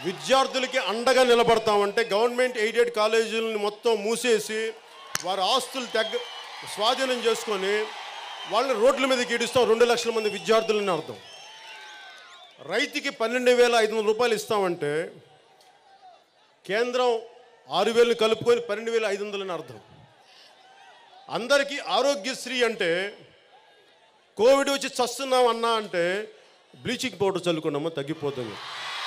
విద్యార్థులకి అండగా నిలబడతామంటే government aided కాలేజీలను మొత్తం మూసేసి వారి ఆస్తులు తెగ్గ స్వాధీనం చేసుకొని వాళ్ళని రోడ్ల మీదకి ఈడుస్తాం రెండు లక్షల మంది విద్యార్థులని అర్థం రైతుకి పన్నెండు వేల ఐదు వందల రూపాయలు ఇస్తామంటే కేంద్రం ఆరు వేలు కలుపుకొని పన్నెండు వేల ఐదు వందలని అర్థం అందరికీ ఆరోగ్యశ్రీ అంటే కోవిడ్ వచ్చి చస్తున్నాం అన్నా అంటే బ్లీచింగ్ పౌడర్ చల్లుకున్నామో తగ్గిపోతుంది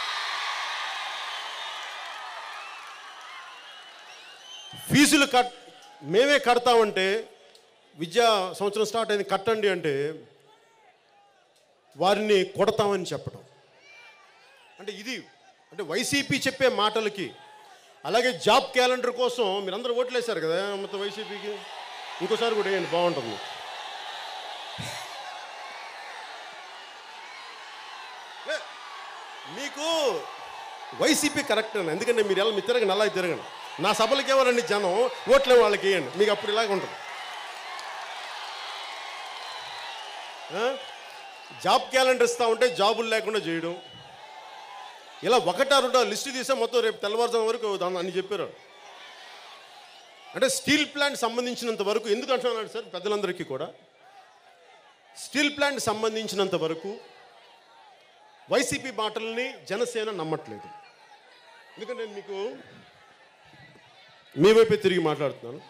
ఫీజులు కట్ మేమే కడతామంటే విద్యా సంవత్సరం స్టార్ట్ అయింది కట్టండి అంటే వారిని కొడతామని చెప్పడం అంటే ఇది అంటే వైసీపీ చెప్పే మాటలకి అలాగే జాబ్ క్యాలెండర్ కోసం మీరందరూ ఓట్లు వేశారు కదా మొత్తం వైసీపీకి ఇంకోసారి కూడా వేయండి బాగుంటుంది లే, మీకు వైసీపీ కరెక్ట్ అని ఎందుకంటే మీరు ఎలా మీ తిరగండి అలా తిరగండి నా సభలకి ఎవరండి జనం ఓట్లే వాళ్ళకి వేయండి మీకు అప్పుడు ఇలాగ ఉంటుంది ఆ? జాబ్ క్యాలెండర్ ఇస్తా ఉంటే జాబులు లేకుండా చేయడం ఇలా ఒకటా రెండో లిస్టు తీసే మొత్తం రేపు తెల్లవారుజాము వరకు దాన్ని అన్ని చెప్పారు అంటే స్టీల్ ప్లాంట్ సంబంధించినంత వరకు ఎందుకు అంటున్నాడు సార్ పెద్దలందరికీ కూడా స్టీల్ ప్లాంట్ సంబంధించినంత వరకు వైసీపీ మాటల్ని జనసేన నమ్మట్లేదు ఎందుకంటే నేను మీకు మీ వైపే తిరిగి మాట్లాడుతున్నాను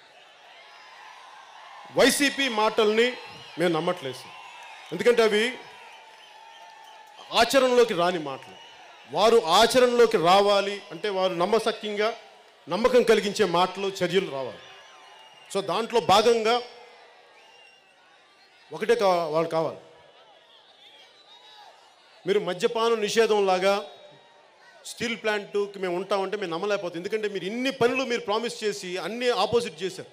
వైసీపీ మాటల్ని మేము నమ్మట్లేదు సార్ ఎందుకంటే అవి ఆచరణలోకి రాని మాటలు వారు ఆచరణలోకి రావాలి అంటే వారు నమ్మసక్యంగా నమ్మకం కలిగించే మాటలు చర్యలు రావాలి సో దాంట్లో భాగంగా ఒకటే కా వాళ్ళు కావాలి మీరు మద్యపానం నిషేధం లాగా స్టీల్ ప్లాంట్కి మేము ఉంటామంటే మేము నమ్మలేకపోతాం ఎందుకంటే మీరు ఇన్ని పనులు మీరు ప్రామిస్ చేసి అన్ని ఆపోజిట్ చేశారు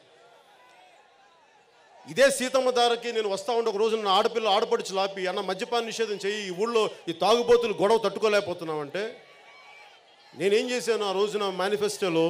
ఇదే సీతమ్మ దారకి నేను వస్తా ఉంటే ఒక రోజు నా ఆడపిల్ల ఆడపడుచు లాపి అన్న మద్యపాన నిషేధం చెయ్యి ఈ ఊళ్ళో ఈ తాగుబోతులు గొడవ తట్టుకోలేకపోతున్నామంటే నేనేం చేశాను ఆ రోజున మేనిఫెస్టోలో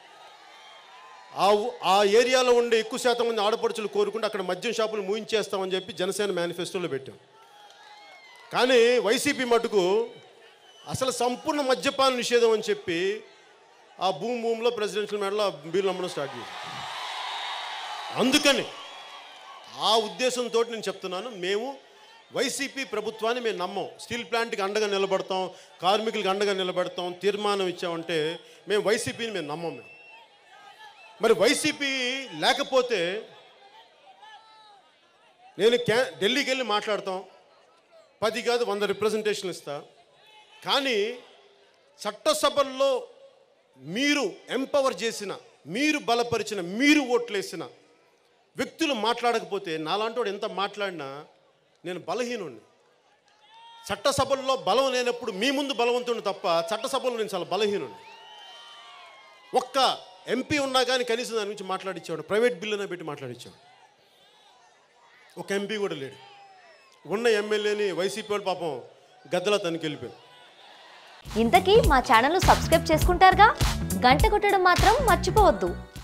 ఆ ఊ- ఆ ఏరియాలో ఉండే ఎక్కువ శాతం మంది ఆడపడుచులు కోరుకుంటే అక్కడ మద్యం షాపులు మూయించేస్తామని చెప్పి జనసేన మేనిఫెస్టోలో పెట్టాం కానీ వైసీపీ మటుకు అసలు సంపూర్ణ మద్యపాన నిషేధం అని చెప్పి ఆ భూమి భూమిలో ప్రెసిడెన్షియల్ మేడలో బిల్లు అమ్మడం స్టార్ట్ చేశాం అందుకని ఆ ఉద్దేశంతో నేను చెప్తున్నాను మేము వైసీపీ ప్రభుత్వాన్ని మేము నమ్మం స్టీల్ ప్లాంట్కి అండగా నిలబడతాం కార్మికులకు అండగా నిలబడతాం తీర్మానం ఇచ్చామంటే మేము వైసీపీని మేము నమ్మం మేము మరి వైసీపీ లేకపోతే నేను క్యా ఢిల్లీకి వెళ్ళి మాట్లాడతాం పది కాదు వంద రిప్రజెంటేషన్ ఇస్తా కానీ చట్టసభల్లో మీరు ఎంపవర్ చేసిన మీరు బలపరిచిన మీరు ఓట్లేసిన వ్యక్తులు మాట్లాడకపోతే నాలాంటి వాడు ఎంత మాట్లాడినా నేను బలహీనుణ్ణి చట్టసభల్లో బలం లేనప్పుడు మీ ముందు బలవంతుని తప్ప చట్టసభలో నేను చాలా బలహీనుణ్ణి ఒక్క ఎంపీ ఉన్నా కానీ కనీసం దాని గురించి మాట్లాడించాడు ప్రైవేట్ బిల్లునే పెట్టి మాట్లాడించాడు ఒక ఎంపీ కూడా లేడు ఉన్న ఎమ్మెల్యేని వైసీపీ వాళ్ళు పాపం గద్దలా తనకి వెళ్ళిపోయారు ఇంతకీ మా ఛానల్ను సబ్స్క్రైబ్ చేసుకుంటారుగా గంట కొట్టడం మాత్రం మర్చిపోవద్దు